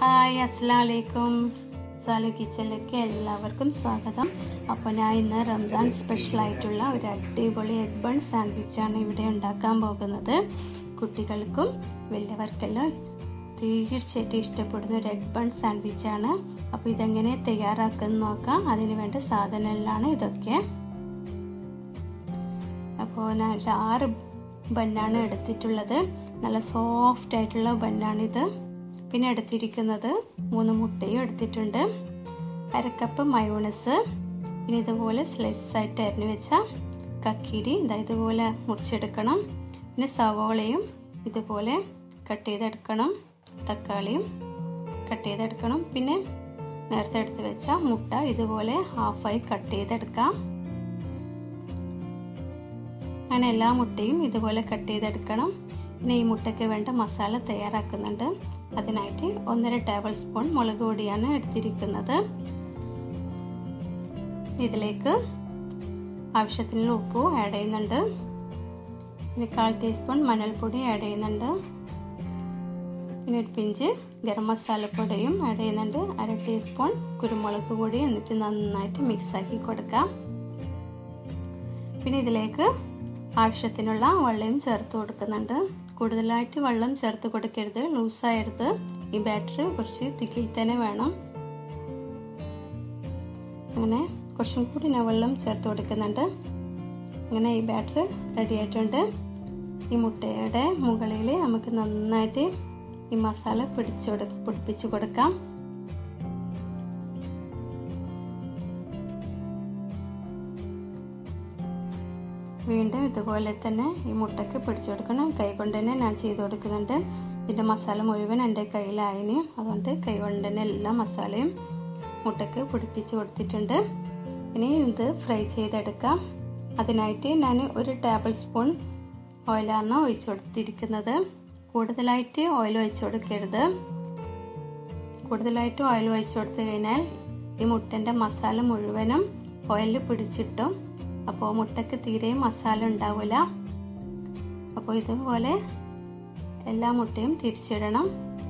hi അസ്സാം വലൈക്കും സാലു കിച്ചണിലേക്ക് എല്ലാവർക്കും സ്വാഗതം അപ്പോൾ ഞാൻ ഇന്ന് റംസാൻ സ്പെഷ്യലായിട്ടുള്ള ഒരു അടിപൊളി എഗ് ബൺ സാൻഡ്വിച്ചാണ് ഇവിടെ ഉണ്ടാക്കാൻ പോകുന്നത് കുട്ടികൾക്കും വലിയവർക്കെല്ലാം തീർച്ചയായിട്ടും ഇഷ്ടപ്പെടുന്ന ഒരു എഗ് ബൺ സാൻഡ്വിച്ചാണ് അപ്പോൾ ഇതെങ്ങനെ തയ്യാറാക്കുന്ന നോക്കാം അതിന് വേണ്ട സാധനങ്ങളാണ് ഇതൊക്കെ അപ്പോൾ ഞാൻ ഒരു ആറ് ബണ്ണാണ് എടുത്തിട്ടുള്ളത് നല്ല സോഫ്റ്റ് ആയിട്ടുള്ള ബണ്ണാണിത് പിന്നെ എടുത്തിരിക്കുന്നത് മൂന്ന് മുട്ടയും എടുത്തിട്ടുണ്ട് അരക്കപ്പ് മയോണസ് പിന്നെ ഇതുപോലെ സ്ലൈസ് ആയിട്ട് അരിഞ്ഞു വെച്ച കക്കിരി ഇതാ ഇതുപോലെ മുറിച്ചെടുക്കണം പിന്നെ സവോളയും ഇതുപോലെ കട്ട് ചെയ്തെടുക്കണം തക്കാളിയും കട്ട് ചെയ്തെടുക്കണം പിന്നെ നേരത്തെ എടുത്ത് വെച്ച മുട്ട ഇതുപോലെ ഹാഫായി കട്ട് ചെയ്തെടുക്കാം അങ്ങനെ എല്ലാ മുട്ടയും ഇതുപോലെ കട്ട് ചെയ്തെടുക്കണം പിന്നെ ഈ മുട്ടയ്ക്ക് വേണ്ട മസാല തയ്യാറാക്കുന്നുണ്ട് അതിനായിട്ട് ഒന്നര ടേബിൾ സ്പൂൺ മുളക് പൊടിയാണ് എടുത്തിരിക്കുന്നത് ഇതിലേക്ക് ആവശ്യത്തിനുള്ള ഉപ്പ് ആഡ് ചെയ്യുന്നുണ്ട് പിന്നെ കാൽ ടീസ്പൂൺ മഞ്ഞൾപ്പൊടി ആഡ് ചെയ്യുന്നുണ്ട് പിന്നെ ഒരു പിഞ്ച് ഗരം മസാലപ്പൊടിയും ആഡ് ചെയ്യുന്നുണ്ട് അര ടീസ്പൂൺ കുരുമുളക് പൊടി എന്നിട്ട് നന്നായിട്ട് മിക്സാക്കി കൊടുക്കാം പിന്നെ ഇതിലേക്ക് ആവശ്യത്തിനുള്ള വെള്ളവും ചേർത്ത് കൊടുക്കുന്നുണ്ട് കൂടുതലായിട്ട് വെള്ളം ചേർത്ത് കൊടുക്കരുത് ലൂസായരുത് ഈ ബാറ്റർ കുറച്ച് തിക്കിൽ തന്നെ വേണം അങ്ങനെ കുറച്ചും കൂടി ഞാൻ വെള്ളം ചേർത്ത് കൊടുക്കുന്നുണ്ട് അങ്ങനെ ഈ ബാറ്റർ റെഡി ആയിട്ടുണ്ട് ഈ മുട്ടയുടെ മുകളിൽ നമുക്ക് നന്നായിട്ട് ഈ മസാല പിടിച്ചു പിടിപ്പിച്ചു കൊടുക്കാം വീണ്ടും ഇതുപോലെ തന്നെ ഈ മുട്ടയ്ക്ക് പിടിച്ചു കൊടുക്കണം കൈ കൊണ്ട് തന്നെ ഞാൻ ചെയ്ത് കൊടുക്കുന്നുണ്ട് ഇതിൻ്റെ മസാല മുഴുവൻ എൻ്റെ കയ്യിലായിന് അതുകൊണ്ട് കൈ കൊണ്ട് തന്നെ എല്ലാ മസാലയും മുട്ടയ്ക്ക് പിടിപ്പിച്ച് കൊടുത്തിട്ടുണ്ട് ഇനി ഇത് ഫ്രൈ ചെയ്തെടുക്കാം അതിനായിട്ട് ഞാൻ ഒരു ടേബിൾ സ്പൂൺ ഓയിലാണ് ഒഴിച്ചു കൊടുത്തിരിക്കുന്നത് കൂടുതലായിട്ട് ഓയിൽ ഒഴിച്ചു കൊടുക്കരുത് കൂടുതലായിട്ട് ഓയിൽ ഒഴിച്ചു കൊടുത്തു കഴിഞ്ഞാൽ ഈ മുട്ടൻ്റെ മസാല മുഴുവനും ഓയിലിൽ പിടിച്ചിട്ടും അപ്പോൾ മുട്ടയ്ക്ക് തീരെ മസാല ഉണ്ടാവില്ല അപ്പോൾ ഇതുപോലെ എല്ലാ മുട്ടയും തിരിച്ചിടണം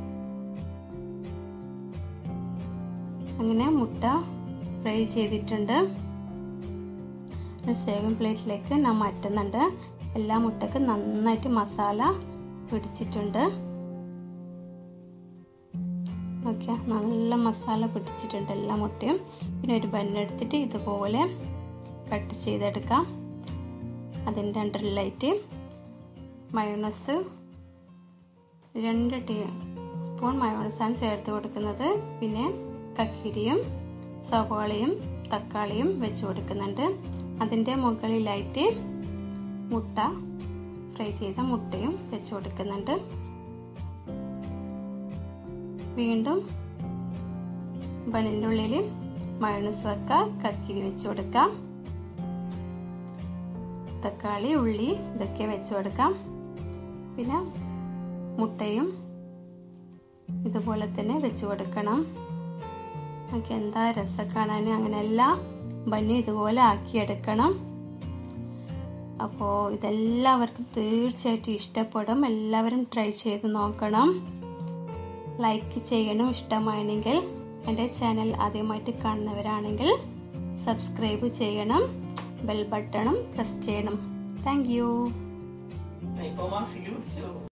അങ്ങനെ മുട്ട ഫ്രൈ ചെയ്തിട്ടുണ്ട് സേവിങ് പ്ലേറ്റിലേക്ക് ഞാൻ മാറ്റുന്നുണ്ട് എല്ലാ മുട്ടയ്ക്ക് നന്നായിട്ട് മസാല പിടിച്ചിട്ടുണ്ട് ഓക്കെ നല്ല മസാല പിടിച്ചിട്ടുണ്ട് എല്ലാ മുട്ടയും പിന്നെ ഒരു ബന്നെടുത്തിട്ട് ഇതുപോലെ കട്ട് ചെയ്തെടുക്കാം അതിൻ്റെ അണ്ടറിലായിട്ട് മയോണസ് രണ്ട് ടീ സ്പൂൺ മയോണസാണ് ചേർത്ത് കൊടുക്കുന്നത് പിന്നെ കക്കിരിയും സവാളയും തക്കാളിയും വെച്ച് കൊടുക്കുന്നുണ്ട് അതിൻ്റെ മുകളിലായിട്ട് മുട്ട ഫ്രൈ ചെയ്ത മുട്ടയും വെച്ച് കൊടുക്കുന്നുണ്ട് വീണ്ടും ബണിൻ്റെ ഉള്ളിൽ മയോണസ് വെക്കാം കക്കിരി വെച്ച് കൊടുക്കാം തക്കാളി ഉള്ളി ഇതൊക്കെ വെച്ച് കൊടുക്കാം പിന്നെ മുട്ടയും ഇതുപോലെ തന്നെ വെച്ച് കൊടുക്കണം നമുക്ക് എന്താ രസം കാണാൻ അങ്ങനെ എല്ലാം ബന്നി ഇതുപോലെ ആക്കിയെടുക്കണം അപ്പോൾ ഇതെല്ലാവർക്കും തീർച്ചയായിട്ടും ഇഷ്ടപ്പെടും എല്ലാവരും ട്രൈ ചെയ്ത് നോക്കണം ലൈക്ക് ചെയ്യണം ഇഷ്ടമാണെങ്കിൽ എൻ്റെ ചാനൽ ആദ്യമായിട്ട് കാണുന്നവരാണെങ്കിൽ സബ്സ്ക്രൈബ് ചെയ്യണം ബെൽ ബട്ടണും പ്രസ് ചെയ്യണം താങ്ക് യു